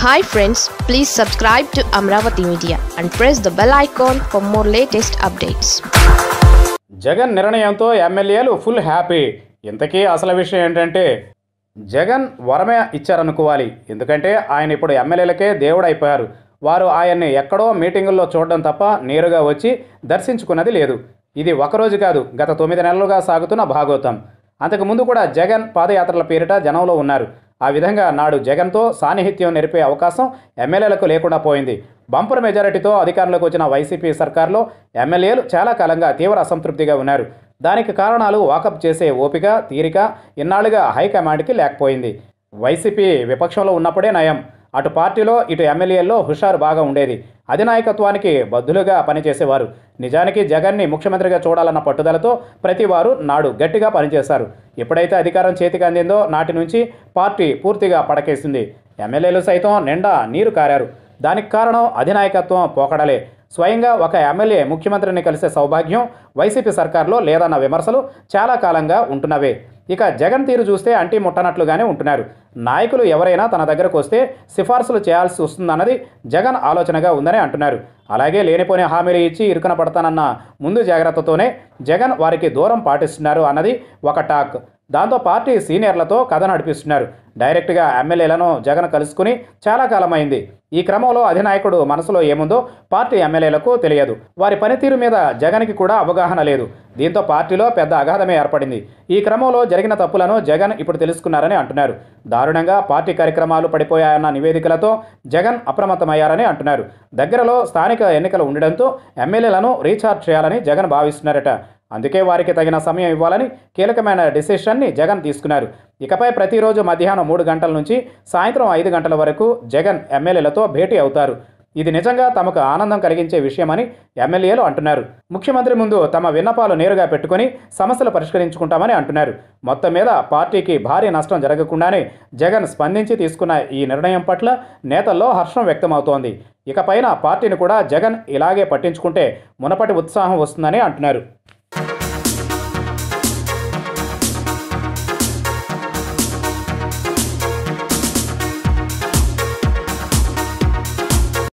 hi friends please subscribe to Amaravati media and press the bell icon for more latest updates Jagan నిర్ణయంతో ఎమ్మెల్యేలు full happy ఇంతకీ అసలు విషయం ఏంటంటే జగన్ వరమే ఇచ్చారనుకోవాలి ఎందుకంటే ఆయన ఇప్పుడు ఎమ్మెల్యేలకే దేవుడైపోయారు వారు ఆయన్ని ఎక్కడో మీటింగుల్లో చూడడం తప్ప నేరుగా వచ్చి దర్శించుకున్నది లేదు ఇది ఒకరోజు కాదు గత తొమ్మిది నెలలుగా సాగుతున్న భాగవతం అంతకుముందు కూడా జగన్ పాదయాత్రల పేరిట జనంలో ఉన్నారు ఆ విధంగా నాడు జగన్తో సాన్నిహిత్యం నెరిపే అవకాశం ఎమ్మెల్యేలకు లేకుండా పోయింది బంపర్ మెజారిటీతో అధికారంలోకి వచ్చిన వైసీపీ సర్కార్లో ఎమ్మెల్యేలు చాలా కాలంగా తీవ్ర అసంతృప్తిగా ఉన్నారు దానికి కారణాలు వాకప్ చేసే ఓపిక తీరిక ఇన్నాళ్లుగా హైకమాండ్కి లేకపోయింది వైసీపీ విపక్షంలో ఉన్నప్పుడే నయం అటు పార్టీలో ఇటు ఎమ్మెల్యేల్లో హుషారు బాగా ఉండేది అధినాయకత్వానికి బద్దులుగా పనిచేసేవారు నిజానికి జగన్ని ముఖ్యమంత్రిగా చూడాలన్న పట్టుదలతో ప్రతి వారు నాడు గట్టిగా పనిచేశారు ఎప్పుడైతే అధికారం చేతికి అందిందో నాటి నుంచి పార్టీ పూర్తిగా పడకేసింది ఎమ్మెల్యేలు సైతం నిండా నీరు కారారు దానికి కారణం అధినాయకత్వం పోకడలే స్వయంగా ఒక ఎమ్మెల్యే ముఖ్యమంత్రిని కలిసే సౌభాగ్యం వైసీపీ సర్కార్లో లేదన్న విమర్శలు చాలా కాలంగా ఉంటున్నవే ఇక జగన్ తీరు చూస్తే అంటి ముట్టనట్లుగానే ఉంటున్నారు నాయకులు ఎవరైనా తన దగ్గరకు వస్తే సిఫార్సులు చేయాల్సి వస్తుందన్నది జగన్ ఆలోచనగా ఉందని అంటున్నారు అలాగే లేనిపోని హామీలు ఇచ్చి ఇరుకున పడతానన్న ముందు జాగ్రత్తతోనే జగన్ వారికి దూరం పాటిస్తున్నారు అన్నది ఒక టాక్ దాంతో పార్టీ సీనియర్లతో కథ నడిపిస్తున్నారు డైరెక్ట్గా ఎమ్మెల్యేలను జగన్ కలుసుకుని చాలా కాలమైంది ఈ క్రమంలో అధినాయకుడు మనసులో ఏముందో పార్టీ ఎమ్మెల్యేలకు తెలియదు వారి పనితీరు మీద జగన్కి కూడా అవగాహన లేదు దీంతో పార్టీలో పెద్ద అగాధమే ఏర్పడింది ఈ క్రమంలో జరిగిన తప్పులను జగన్ ఇప్పుడు తెలుసుకున్నారని అంటున్నారు దారుణంగా పార్టీ కార్యక్రమాలు పడిపోయాయన్న నివేదికలతో జగన్ అప్రమత్తమయ్యారని అంటున్నారు దగ్గరలో స్థానిక ఎన్నికలు ఉండడంతో ఎమ్మెల్యేలను రీఛార్జ్ చేయాలని జగన్ భావిస్తున్నారట అందుకే వారికి తగిన సమయం ఇవ్వాలని కీలకమైన డిసిషన్ని జగన్ తీసుకున్నారు ఇకపై ప్రతిరోజు మధ్యాహ్నం మూడు గంటల నుంచి సాయంత్రం ఐదు గంటల వరకు జగన్ ఎమ్మెల్యేలతో భేటీ అవుతారు ఇది నిజంగా తమకు ఆనందం కలిగించే విషయమని ఎమ్మెల్యేలు అంటున్నారు ముఖ్యమంత్రి ముందు తమ విన్నపాలు నేరుగా పెట్టుకుని సమస్యలు పరిష్కరించుకుంటామని అంటున్నారు మొత్తం మీద పార్టీకి భారీ నష్టం జరగకుండానే జగన్ స్పందించి తీసుకున్న ఈ నిర్ణయం పట్ల నేతల్లో హర్షం వ్యక్తమవుతోంది ఇకపైన పార్టీని కూడా జగన్ ఇలాగే పట్టించుకుంటే మునపటి ఉత్సాహం వస్తుందని అంటున్నారు